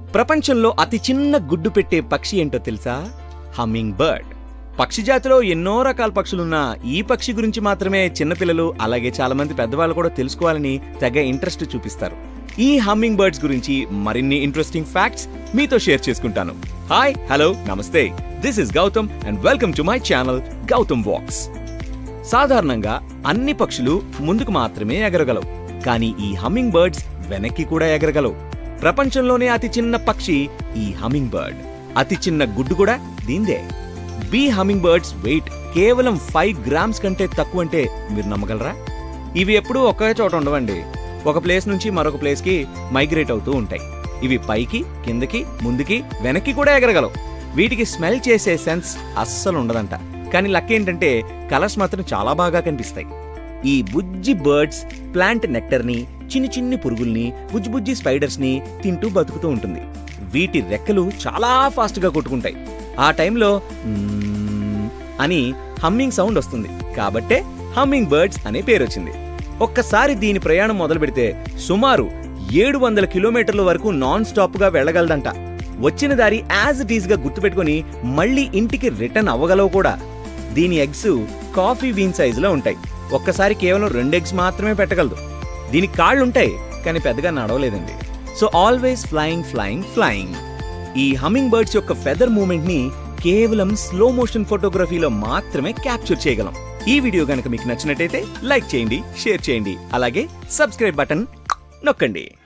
ప్రపంచంలో అతి చిన్న గుడ్డు పెట్టే పక్షి ఏంటో తెలుసా హమ్మింగ్ బర్డ్ పక్షి జాతిలో ఎన్నో రకాల పక్షులున్నా ఈ పక్షి గురించి మాత్రమే చిన్నపిల్లలు అలాగే చాలా మంది పెద్దవాళ్ళు కూడా తెలుసుకోవాలని తెగ ఇంట్రెస్ట్ చూపిస్తారు ఈ హమ్మింగ్ బర్డ్స్ గురించి మరిన్ని ఇంట్రెస్టింగ్ ఫ్యాక్ట్స్ మీతో షేర్ చేసుకుంటాను hi hello namaste this is Gautam and welcome to my channel Gautam Vox సాధారణంగా అన్ని పక్షులు ముందుకు మాత్రమే ఎగరగలవు కానీ ఈ హమ్మింగ్ బర్డ్స్ వెనక్కి కూడా ఎగరగలవు ప్రపంచంలోనే అతి చిన్న పక్షి ఈ హమ్మింగ్ బర్డ్ అతి చిన్న గుడ్డు కూడా దీందే బీ హమ్మింగ్ బర్డ్స్ వెయిట్ కేవలం ఫైవ్ గ్రామ్స్ కంటే తక్కువ అంటే మీరు నమ్మగలరా ఇవి ఎప్పుడూ ఒకే చోట ఉండవండి ఒక ప్లేస్ నుంచి మరొక ప్లేస్ కి మైగ్రేట్ అవుతూ ఉంటాయి ఇవి పైకి కిందకి ముందుకి వెనక్కి కూడా ఎగరగలవు వీటికి స్మెల్ చేసే సెన్స్ అస్సలు ఉండదంట కానీ లక్ ఏంటంటే కలర్స్ మాత్రం చాలా బాగా కనిపిస్తాయి ఈ బుజ్జి బర్డ్స్ ప్లాంట్ నెక్టర్ ని చిన్ని చిన్ని పురుగుల్ని బుజ్జి బుజ్జి స్పైడర్స్ ని తింటూ బతుకుతూ ఉంటుంది వీటి రెక్కలు చాలా ఫాస్ట్ గా కొట్టుకుంటాయి ఆ టైంలో మ్మ్ అని హమ్మింగ్ సౌండ్ వస్తుంది కాబట్టే హమ్మింగ్ బర్డ్స్ అనే పేరు వచ్చింది ఒక్కసారి దీని ప్రయాణం మొదలు పెడితే సుమారు ఏడు వందల కిలోమీటర్ల వరకు నాన్ స్టాప్ గా వెళ్ళగలదంట వచ్చిన దారి యాజ్ ఇట్ ఈస్ గా గుర్తుపెట్టుకుని మళ్ళీ ఇంటికి రిటర్న్ అవ్వగలవు కూడా దీని ఎగ్స్ కాఫీ బీన్ సైజులో ఉంటాయి ఒక్కసారి కేవలం రెండు ఎగ్స్ మాత్రమే పెట్టగలదు దీనికి కాళ్ళు ఉంటాయి కానీ పెద్దగా నడవలేదండి so always flying flying flying ఈ హమ్మింగ్ బర్డ్స్ యొక్క ఫెదర్ మూమెంట్ ని కేవలం స్లో మోషన్ ఫోటోగ్రఫీలో మాత్రమే క్యాప్చర్ చేయగలం ఈ వీడియో గనక మీకు నచ్చినట్టయితే లైక్ చేయండి షేర్ చేయండి అలాగే సబ్స్క్రైబ్ బటన్ నొక్కండి